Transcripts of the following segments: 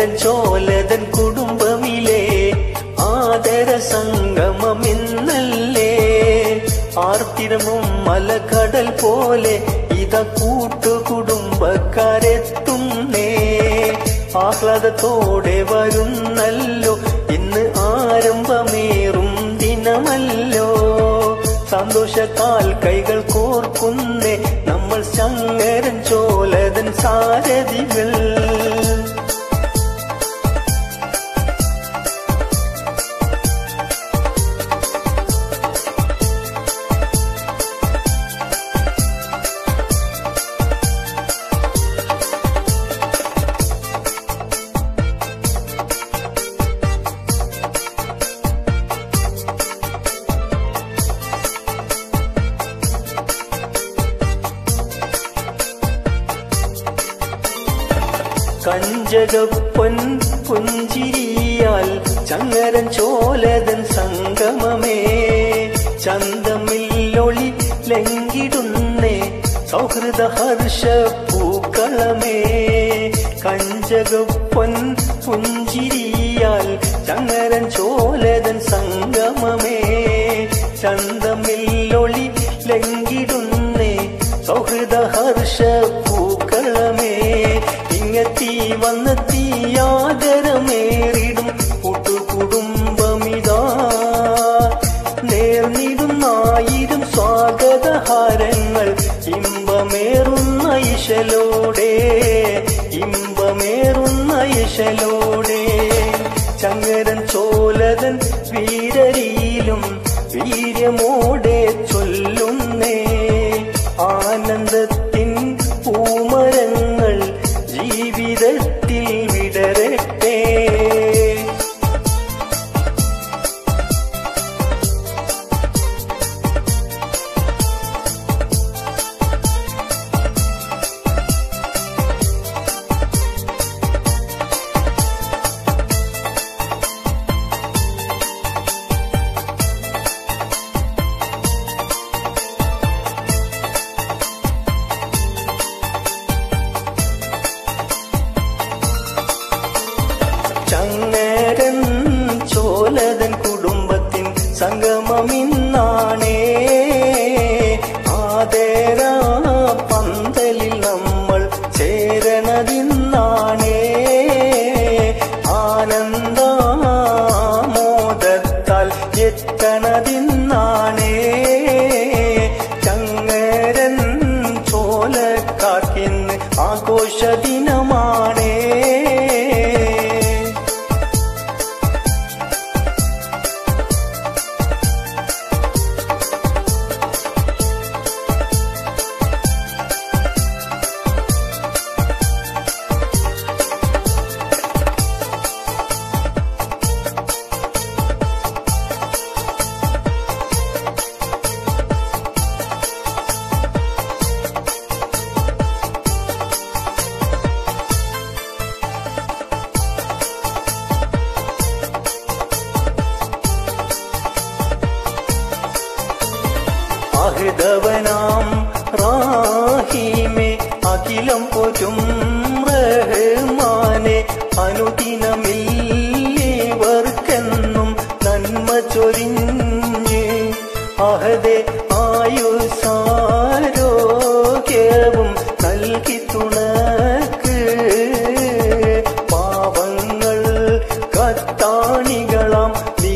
ചങ്ങരൻ ചോലതൻ കുടുംബമിലെ ആദര സംഗമമെന്നല്ലേ ആർത്തിരമും മലകടൽ പോലെ ഇത കൂട്ടുകുടുംബക്കാരെത്തുന്നേ ആഹ്ലാദത്തോടെ വരുന്നല്ലോ ഇന്ന് ആരംഭമേറും ദിനമല്ലോ സന്തോഷത്താൽ കൈകൾ കോർക്കുന്നേ നമ്മൾ ചങ്ങരൻ ചോലതൻ സാരഥികൾ കഞ്ചകപ്പൊൻ പുഞ്ചിരിയാൽ ചങ്ങരൻ ചോലതൻ സംഗമമേ ചന്തമില്ലൊളി ലംഘിടുന്നേ സൗഹൃദ ഹർഷ പൂക്കളമേ കഞ്ചകപ്പൊൻ പുഞ്ചിരിയാൽ ചങ്ങരൻ ചോലതൻ സംഗമമേ ചന്തമില്ലൊളി ലംഘിടുന്നേ സൗഹൃദ ഹർഷ പൂക്കളമേ ഇങ്ങെത്തി വന്നെത്തി ആദരമേറിടും കൂട്ടുകുടുംബമിതാ നേർന്നിടുന്നായിരം സ്വാഗതഹാരങ്ങൾ ഇമ്പമേറുന്ന ഇശലോടെ ഇമ്പമേറുന്ന ഇശലോടെ ചങ്ങരൻ ചോലതൻ വീരരിയിലും വീര്യമോടെ ചൊല്ലുന്നേ ആനന്ദത്തിൻ പൂമരങ്ങൾ ജീവിതത്തിൽ വിടരട്ടെ ചങ്ങരൻ ചോലതൻ കുടുംബത്തിൻ സംഗമമിന്നാണേ ആദര പന്തലിൽ നമ്മൾ ചേരണതിന്നാണേ ആനന്ദമോദത്താൽ എത്തണതിന്നാണേ ചങ്ങരൻ ചോലക്കാർക്കിന്ന് ആഘോഷ ദിനമാണേ അഹൃദവനാം റാഹീമേ അഖിലം പോറ്റും റഹ്മാനെ അനുദിനമില്ലേവർക്കെന്നും നന്മ ചൊരിഞ്ഞ് അഹദെ ആയുസാരോഗ്യവും നൽകി തുണക്ക് പാവങ്ങൾ കത്താണികളാം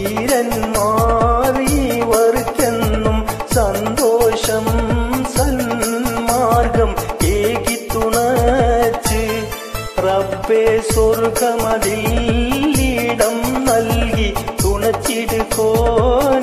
വീരന്മാറിവർക്കെന്നും സന്തോഷം സന്മാർഗം ഏകി തുണച്ച് റബ്ബേ സ്വർഗമതിൽ ഇടം നൽകി തുണച്ചിടുകോൻ